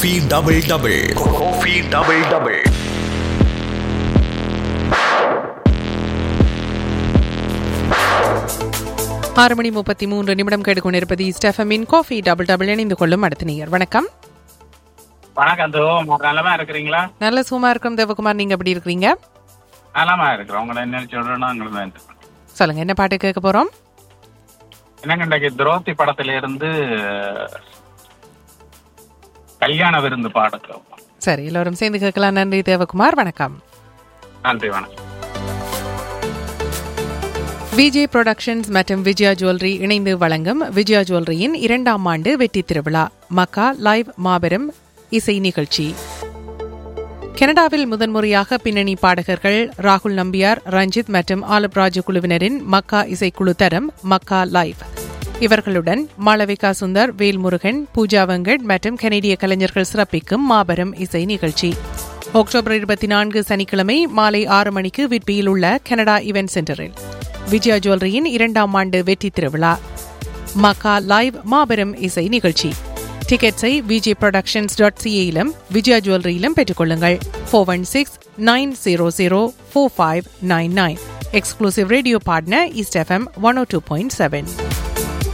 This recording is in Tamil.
Kofi double double coffee double double ஆறு மணி முப்பத்தி மூன்று நிமிடம் கேட்டுக்கொண்டிருப்பது ஸ்டெஃபமின் காஃபி டபுள் டபுள் இணைந்து கொள்ளும் அடுத்த நேயர் வணக்கம் வணக்கம் தோ நலமா இருக்கிறீங்களா நல்ல சும்மா இருக்கும் தேவகுமார் நீங்க எப்படி இருக்கிறீங்க நலமா இருக்கிறோம் உங்களை என்ன சொல்றேன்னா உங்களுக்கு வேண்டாம் சொல்லுங்க என்ன பாட்டு கேட்க போறோம் என்னங்க இன்றைக்கு துரோத்தி படத்துல இருந்து கல்யாண விருந்து பாடக்கிறோம் சரி எல்லோரும் சேர்ந்து கேட்கலாம் நன்றி தேவகுமார் வணக்கம் நன்றி வணக்கம் விஜய் புரொடக்ஷன்ஸ் மற்றும் விஜயா ஜுவல்லரி இணைந்து வழங்கும் விஜயா ஜுவல்லரியின் இரண்டாம் ஆண்டு வெற்றி திருவிழா மக்கா லைவ் மாபெரும் இசை நிகழ்ச்சி கனடாவில் முதன்முறையாக பின்னணி பாடகர்கள் ராகுல் நம்பியார் ரஞ்சித் மற்றும் ஆலப் ராஜு குழுவினரின் மக்கா இசைக்குழு தரம் மக்கா லைவ் இவர்களுடன் மாளவிகா சுந்தர் வேல்முருகன் பூஜா வெங்கட் மற்றும் கனேடிய கலைஞர்கள் சிறப்பிக்கும் மாபெரும் இசை நிகழ்ச்சி அக்டோபர் இருபத்தி நான்கு சனிக்கிழமை மாலை ஆறு மணிக்கு விட்பியில் உள்ள கனடா இவென்ட் சென்டரில் விஜயா ஜுவல்லரியின் இரண்டாம் ஆண்டு வெற்றி திருவிழா மக்கா லைவ் மாபெரும் இசை நிகழ்ச்சி டிக்கெட்ஸை விஜய் ப்ரொடக்ஷன்ஸ் டாட் சிஏயிலும் விஜயா ஜுவல்லரியிலும் பெற்றுக்கொள்ளுங்கள் four one six nine zero zero four five nine nine exclusive radio partner east FM one O two point seven